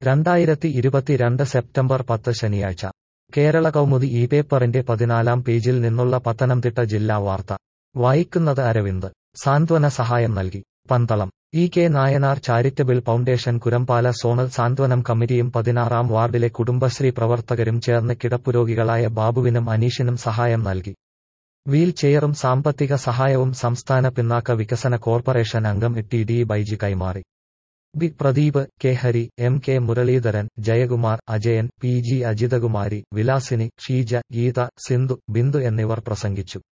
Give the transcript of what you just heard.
രണ്ടായിരത്തി ഇരുപത്തിരണ്ട് സെപ്റ്റംബർ പത്ത് ശനിയാഴ്ച കേരള കൗമുദി ഈ പേപ്പറിന്റെ പതിനാലാം പേജിൽ നിന്നുള്ള പത്തനംതിട്ട ജില്ലാ വാർത്ത വായിക്കുന്നത് അരവിന്ദ് സാന്ത്വന സഹായം നൽകി Pandalam E K Nayanar charitable foundation Kurampala zonal സാന്ത്വനം കമ്മിറ്റിയും പതിനാറാം വാർഡിലെ കുടുംബശ്രീ പ്രവർത്തകരും ചേർന്ന് കിടപ്പുരോഗികളായ ബാബുവിനും അനീഷിനും സഹായം നൽകി വീൽ ചെയറും സാമ്പത്തിക സഹായവും സംസ്ഥാന പിന്നാക്ക വികസന കോർപ്പറേഷൻ അംഗം ടി ഡി ബൈജി കൈമാറി B Pradeep K Hari M K Muraleedharan Jayakumar Ajayan P G Ajithakumari Vilasini Sheeja Geetha Sindhu Bindu എന്നിവർ പ്രസംഗിച്ചു